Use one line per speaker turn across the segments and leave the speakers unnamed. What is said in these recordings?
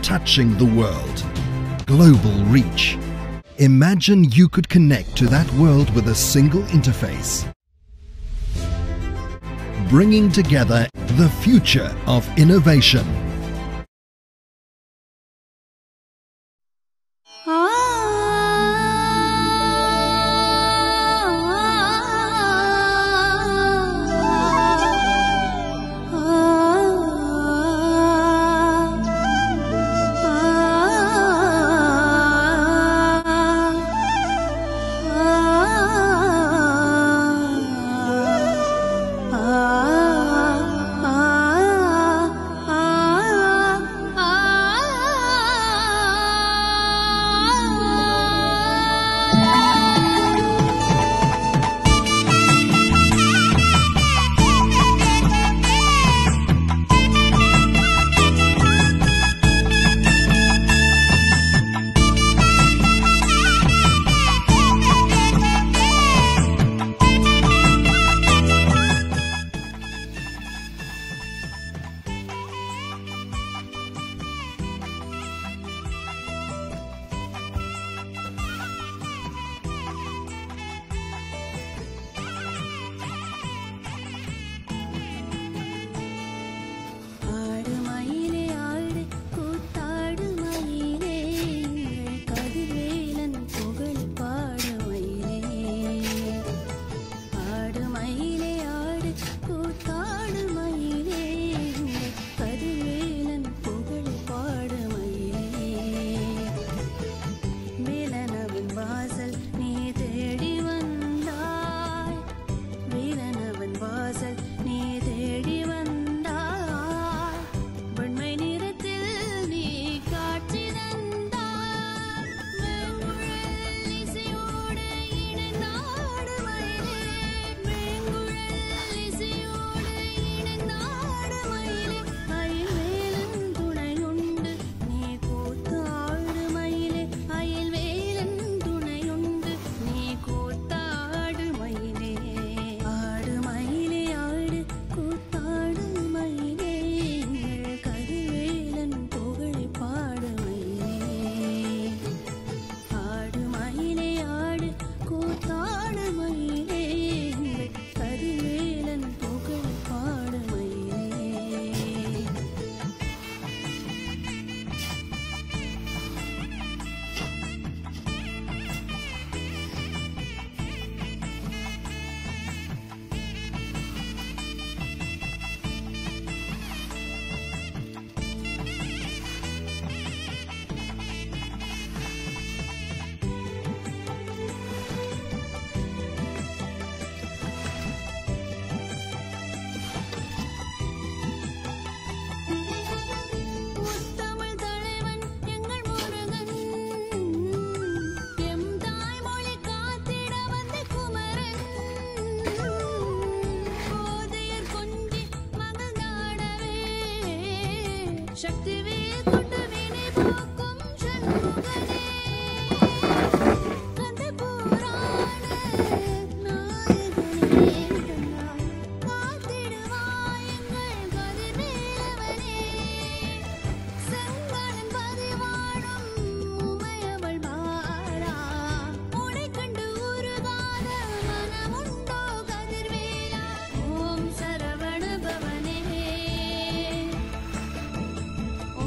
touching the world. Global reach. Imagine you could connect to that world with a single interface. Bringing together the future of innovation.
ஆடு மயிலே ஆடு கூத்தாடு மயிலே எங்கள் கதிர்வேலன் புகழ் பாடு மயிலே ஆடு மயிலே ஆடு கூத்தாடு மயிலே எங்கள் கதிர்வேலன் புகழ் பாடு மயிலே வேலனவன் வாசல் நீ தேடி வந்தாய் வீரனவன் வாசல் நீ தேடி வந்தாய் வெண்மை நிறத்தில் நீ காட்சி தந்தாய் வேங்குழல் இசையோடு இணைந்தாடு மயிலே வேங்குழல் இசையோடு இணைந்தாடு மயிலே அயில் வேலன் துணையுண்டு நீ கூத்தாடு மயிலே அயில் வேலன் துணையுண்டு நீ கூத்தாடு மயிலே ஆடு மயிலே ஆடு கூத்தாடு மயிலே எங்கள் கதிர்வேலன் புகழை பாடு மயிலே ஆடு மயிலே ஆடு கூத்தாடு மயிலே எங்கள் கதிர்வேலன் புகழ் பாடு மயிலே முத்தமிழ் தலைவன் எங்கள் முருகன் எம் தாய்மொழி காத்திட வந்த குமரன் போதையர் கொஞ்சி மகனாடவே சக்திவே கொண்டு வினை போக்கும் சண்முகனே கந்த புராண நாயகனே கண்ணாய் காத்திடுவாய் எங்கள் கதிர்வேலவனே செங்கடன் பதிவாடும் உமையவள் பாரா உனை கண்டு உருகாத மனமுண்டோ கதிர்வேலா ஓம் சரவண பவனே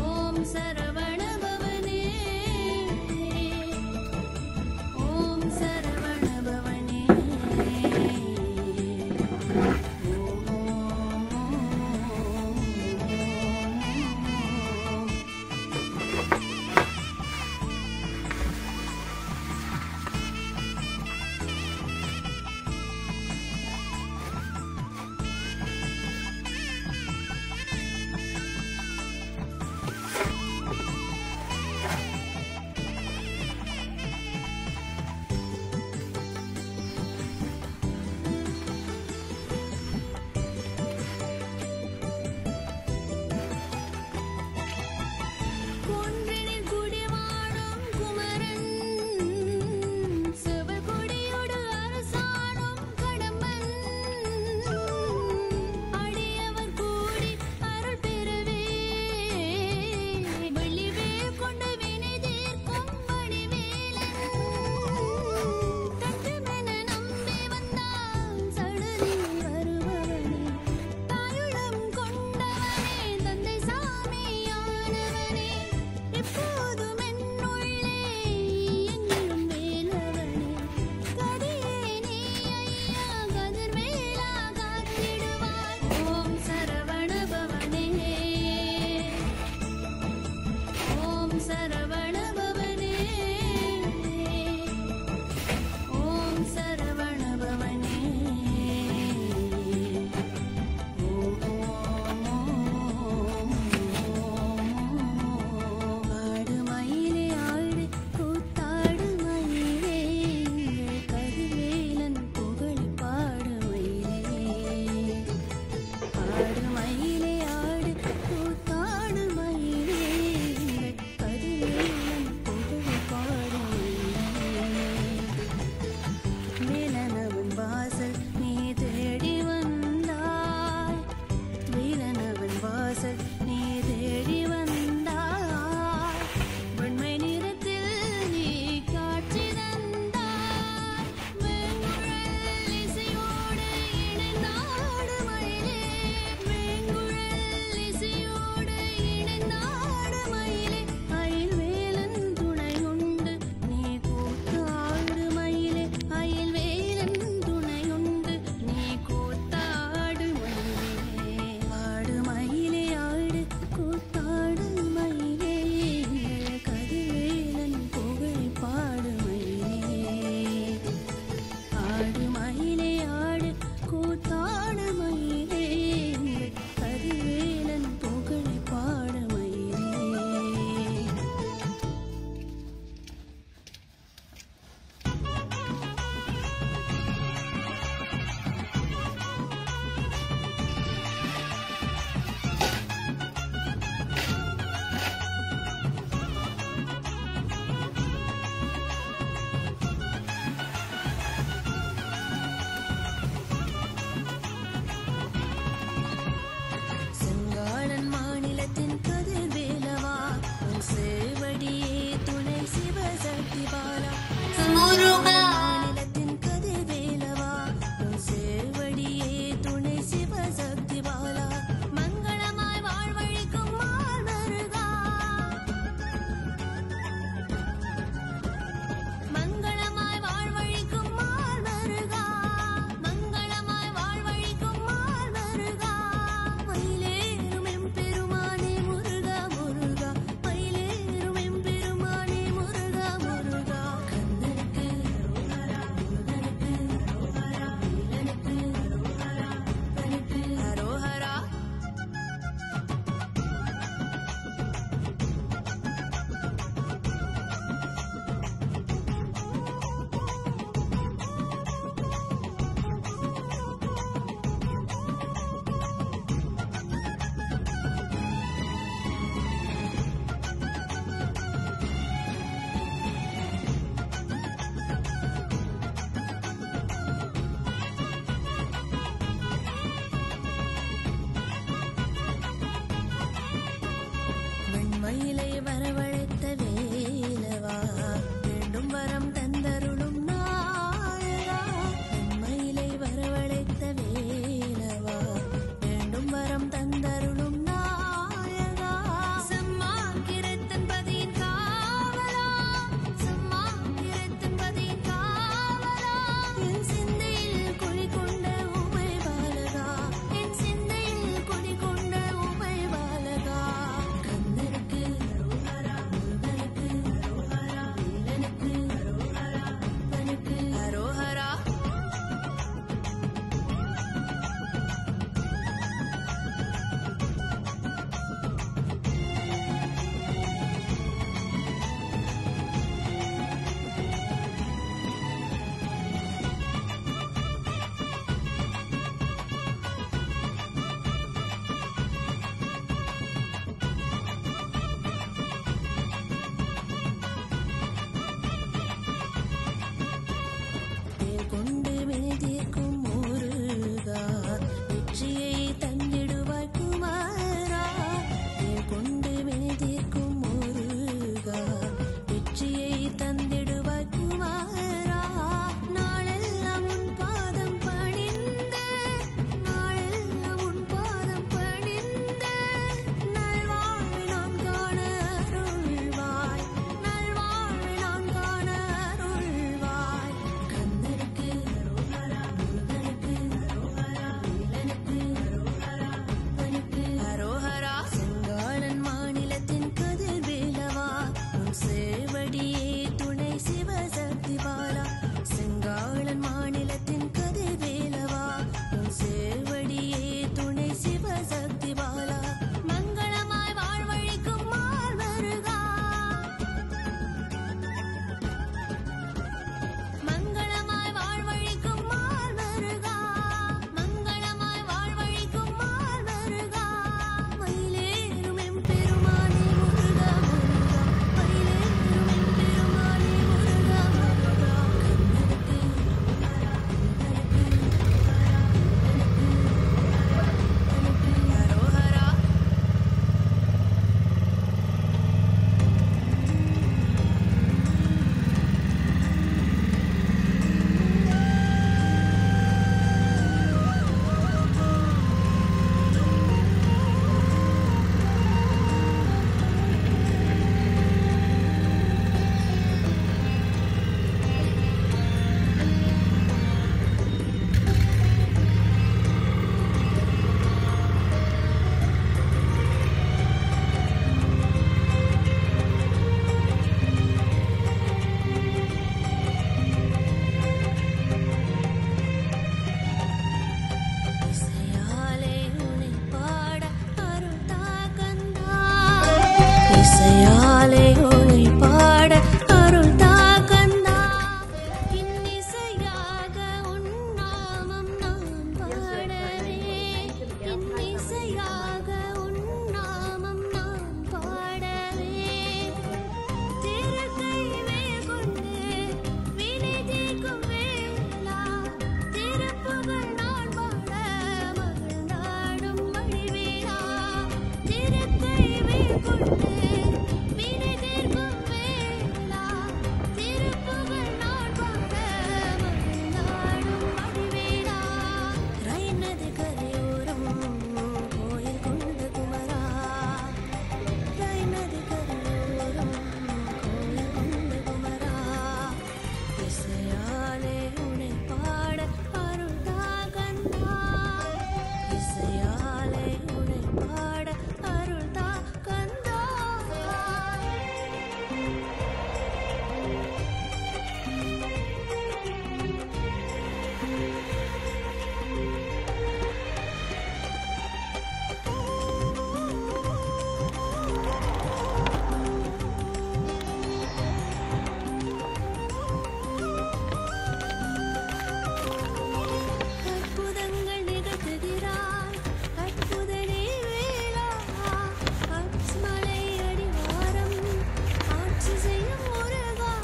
அற்புதங்கள் நிகழ்த்துகிறாய் அற்புதனே வேளா அச்மலை அடிவாரம் ஆட்சி செய்யும் முருகா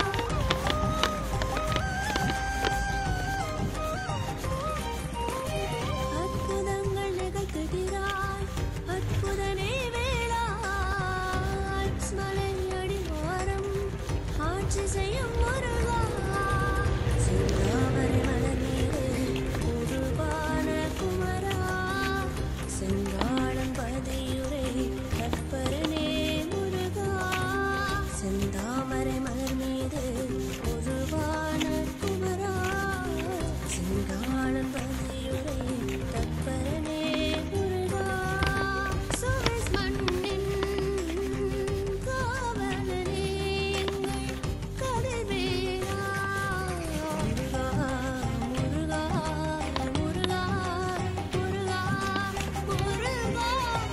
அற்புதங்கள் நிகழ்த்துகிறாய் அற்புதனே வேளா அச்மலை அடிவாரம் ஆட்சி செய்யும் முருகா செந்தாமரை மலர் மீது உருவான குமரா செங்காளம் பதியுரை கற்பரனே முருகா செந்தாமரை மலர் மீது உருவான குமரா செங்காளம் பதியுரை கற்பரனே முருகா சுவைஸ் மண்ணின் காவலனே எங்கள் கதிர்வேலா முருகா முருகா முருகா முருகா முருகா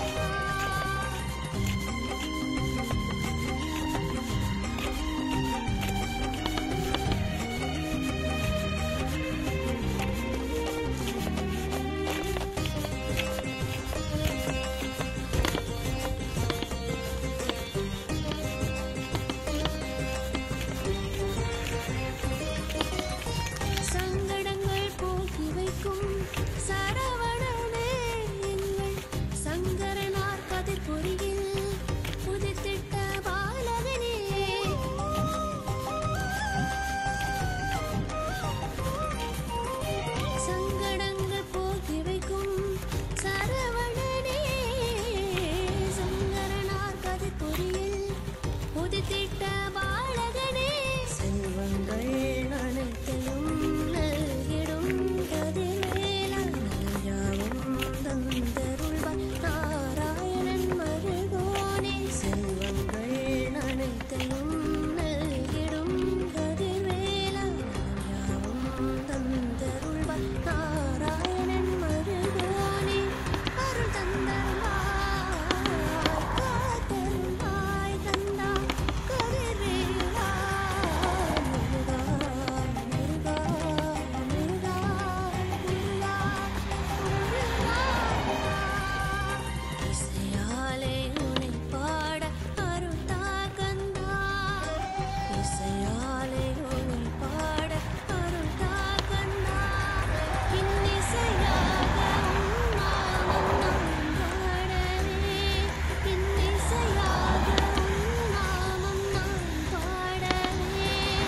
சங்கடங்கள் போக்கி வைக்கும் சரவணனே எங்கள் சங்கரனார் கதிர்பொறியில் புதித்திட்ட பாலகனே சங்கடங்கள் போக்கி வைக்கும் சரவணனே சங்கரனார் கதிர்பொறியில் புதித்திட்ட பாலகனே செல்வங்கள் அனைத்தையும் நல்கிடும் கதிர்வேலன் யாவும் தந்தருள்வாய் நாராயணன் மருகோனே செல்வங்கள் அனைத்தையும் நல்கிடும் கதிர்வேலன் யாவும் தந்தருள்வாய் நாராயணன் மருகோனே அருள் தந்தருள்வாய் காத்தருள்வாய் கந்தா கதிர்வேலா முருகா முருகா முருகா முருகா முருகா இசையாலே உன்னை பாட அருள்தா கந்தா இசையாலே உன்னை பாட அருள்தா கந்தா இன்னிசையாக உன்னாமம் நான் பாடவே இன்னிசையாக உன்னாமம் நான் பாடவே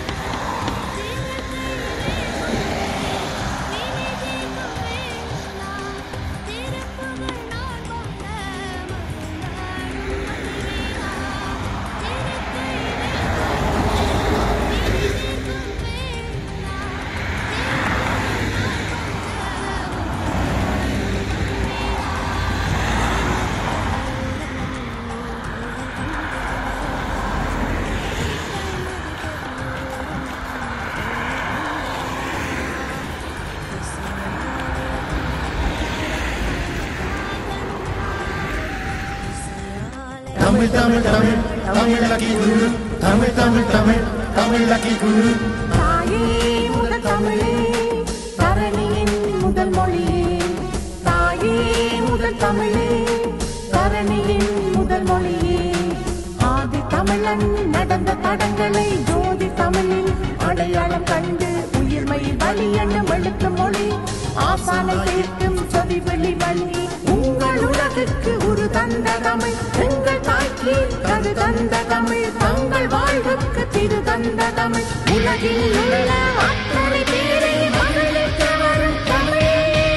தமிழ் தமிழ் தமிழ் தமிழ் லக்கி குரு தமிழ் தமிழ் தமிழ் தமிழ் லக்கி குரு
தாயே முதல் தமிழே தரணியின் முதல் மொழியே தாயே முதல் தமிழே தரணியின் முதல் மொழியே ஆதி தமிழன் நடந்த தடங்களை ஜோதி தமிழில் அடையாளம் கண்டு உயிர்மை வழி என்னும் எழுத்து மொழி ஆசானை சேர்க்கும் சொதி வெளி வழி உங்கள் உலகுக்கு ஒரு தந்த தமிழ் எங்கள் தாய்க்கு கரு தந்த தமிழ் தங்கள் வாழ்வுக்கு திரு தந்த தமிழ் உலகில் உள்ள அத்தனை பேரை மகிழ்விக்க வரும் தமிழே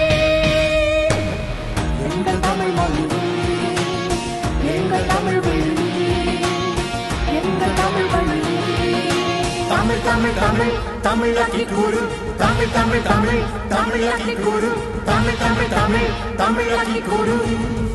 எங்கள் தமிழ் மொழியே எங்கள் தமிழ் மொழியே எங்கள் தமிழ் மொழியே
Tamil Tamil Tamil Tamil lucky Guru Tamil Tamil Tamil Tamil lucky Guru Tamil Tamil Tamil Tamil lucky குரு